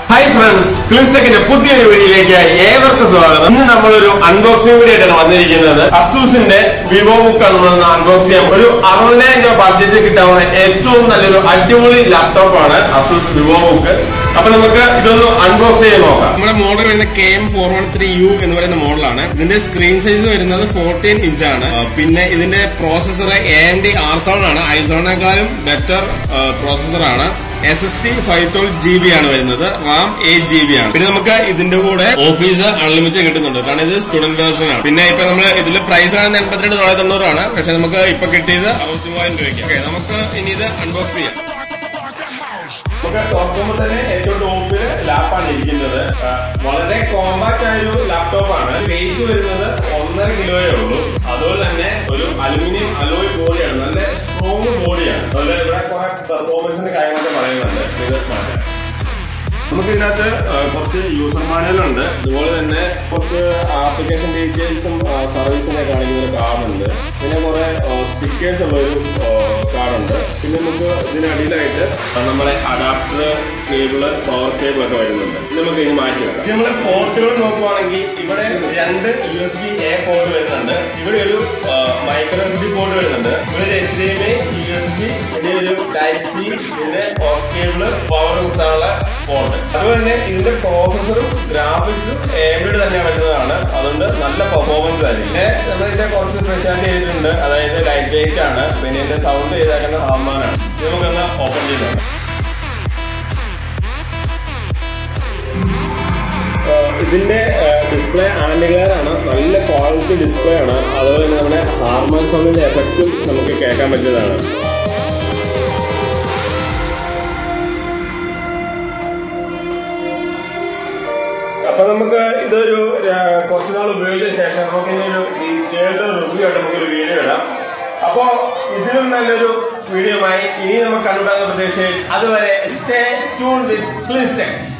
hi friends ക്ലിൻസ്റ്റെക്കിന്റെ പുതിയൊരു വീഡിയോയിലേക്ക് ഏവർക്കും സ്വാഗതം ഇന്ന് നമ്മളൊരു അൺബോക്സിംഗ് വീഡിയോ ആയിട്ടാണ് വന്നിരിക്കുന്നത് അസൂസിന്റെ വിവോ ബുക്ക് ആണ് നമ്മൾ അൺബോക്സ് ചെയ്യാം ഒരു അറുപതിനായിരം രൂപ ബഡ്ജറ്റ് കിട്ടാവുന്ന ഏറ്റവും നല്ലൊരു അടിപൊളി ലാപ്ടോപ്പ് ആണ് അസൂസ് വിവോ ബുക്ക് അപ്പൊ നമുക്ക് ഇതൊന്ന് അൺബോക്സ് ചെയ്ത് നോക്കാം നമ്മുടെ മോഡൽ വരുന്നത് K M four one three U എന്ന് പറയുന്ന മോഡലാണ് ഇതിന്റെ സ്ക്രീൻ സൈസ് വരുന്നത് ഫോർട്ടീൻ ഇഞ്ച് ആണ് ആ, പിന്നെ ഇതിന്റെ processor A M D R seven ആണ് ഐസോണേക്കാളും ബെറ്റർ പ്രോസസർ ആണ് S S T five twelve G B ആണ് വരുന്നത് റാം എയ്റ്റ് ജി ബി ആണ് പിന്നെ നമുക്ക് ഇതിന്റെ കൂടെ ഓഫീസ് അൺലിമിറ്റഡ് കിട്ടുന്നുണ്ട് കാരണം ഇത് സ്റ്റുഡന്റ് വേർഷൻ ആണ് പിന്നെ ഇപ്പൊ നമ്മൾ ഇതിൽ പ്രൈസ് ആണ് എൺപത്തിരണ്ട് തൊള്ളായിരത്തി തൊണ്ണൂറാണ് പക്ഷെ നമുക്ക് ഇപ്പൊ കിട്ടിയത് അറുപത്തി മൂവായിരം രൂപയ്ക്ക് ഓക്കെ നമുക്ക് ഇനി ഇത് അൺബോക്സ് ചെയ്യാം നമുക്ക് തുറക്കുമ്പോൾ തന്നെ ഏറ്റവും ടോപ്പിൽ ലാപ്പാണ് ഇരിക്കുന്നത് ആ, വളരെ കോമ്പാക്ട് ആയ ഒരു ലാപ്ടോപ്പ് ആണ് വെയിറ്റ് വരുന്നത് ഒന്നര കിലോയേ ഉള്ളൂ അതുപോലെ തന്നെ ഒരു അലുമിനിയം അലോയ് ബോഡിയാണ് നല്ല സ്ട്രോങ് ബോഡിയാണ് അതുപോലെ ഇവിടെ കുറെ പെർഫോമൻസിന്റെ കാര്യങ്ങളൊക്കെ പറയുന്നുണ്ട് ഇത് മാറ്റാം നമുക്ക് ഇതിനകത്ത് ആ, കുറച്ച് യൂസർ മാനുവൽ ഉണ്ട് അതുപോലെ തന്നെ കുറച്ച് ആപ്ലിക്കേഷൻ ഡീറ്റെയിൽസും സർവീസിനെ കാണിക്കുന്ന ഒരു കാർഡുണ്ട് പിന്നെ കുറെ സ്റ്റിക്കേഴ്സ് ഉള്ള ഒരു കാർഡുണ്ട് പിന്നെ നമുക്ക് ഇതിനടിയിലായിട്ട് നമ്മുടെ അഡാപ്റ്റർ കേബിള് പവർ കേബിൾ ഒക്കെ വരുന്നുണ്ട് ഇത് നമുക്ക് ഇനി മാറ്റി വെക്കാം ഇത് നമ്മളെ പോർട്ടുകൾ നോക്കുവാണെങ്കിൽ ഇവിടെ രണ്ട് U S B A port വരുന്നുണ്ട് ഇവിടെ ഒരു മൈക്രോ എസ് ഡി പോർട്ട് വരുന്നുണ്ട് ഇവിടെ H D M I U S B പിന്നെ ഒരു ടൈപ്പ് സി ഇതിന്റെ പവർ കേബിള് പവർ കുത്താനുള്ള പോർട്ട് അതുപോലെ തന്നെ ഇതിന്റെ പ്രോസസറും ഗ്രാഫിക്സും എംബിഡ് തന്നെ വരുന്നതാണ് അതുകൊണ്ട് നല്ല പെർഫോമൻസ് ആയിരിക്കും പിന്നെ നമ്മൾ ഇതിന്റെ കുറച്ച് സ്പെഷ്യാലിറ്റി ചെയ്തിട്ടുണ്ട് അതായത് ലൈറ്റ് വെയിറ്റ് ആണ് പിന്നെ ഇതിന്റെ സൗണ്ട് ചെയ്തേക്കുന്ന ഹാർമാനാണ് ഇത് നമുക്കൊന്ന് ഓപ്പൺ ചെയ്താണ് ഇതിന്റെ ഡിസ്പ്ലേ ആൻഡിഗ്ലെയർ ആണ് നല്ല ക്വാളിറ്റി ഡിസ്പ്ലേ ആണ് അതുപോലെ തന്നെ നമ്മുടെ ഹാർമോൺ സൗണ്ടിന്റെ എഫക്റ്റും നമുക്ക് കേൾക്കാൻ പറ്റുന്നതാണ് അപ്പൊ നമുക്ക് ഇതൊരു ആ, കുറച്ച് നാൾ ഉപയോഗിച്ച ശേഷം നമുക്ക് ഇനി ഒരു ഡീറ്റെയിൽഡ് റിവ്യൂ ആയിട്ട് നമുക്കൊരു വീഡിയോ ഇടാം അപ്പോ ഇതിലും നല്ലൊരു വീഡിയോ ആയി ഇനി നമുക്ക് കണ്ടുപിടാത്ത പ്രതീക്ഷയിൽ അതുവരെ സ്റ്റേ ട്യൂൺ വിത്ത് പ്ലീസ്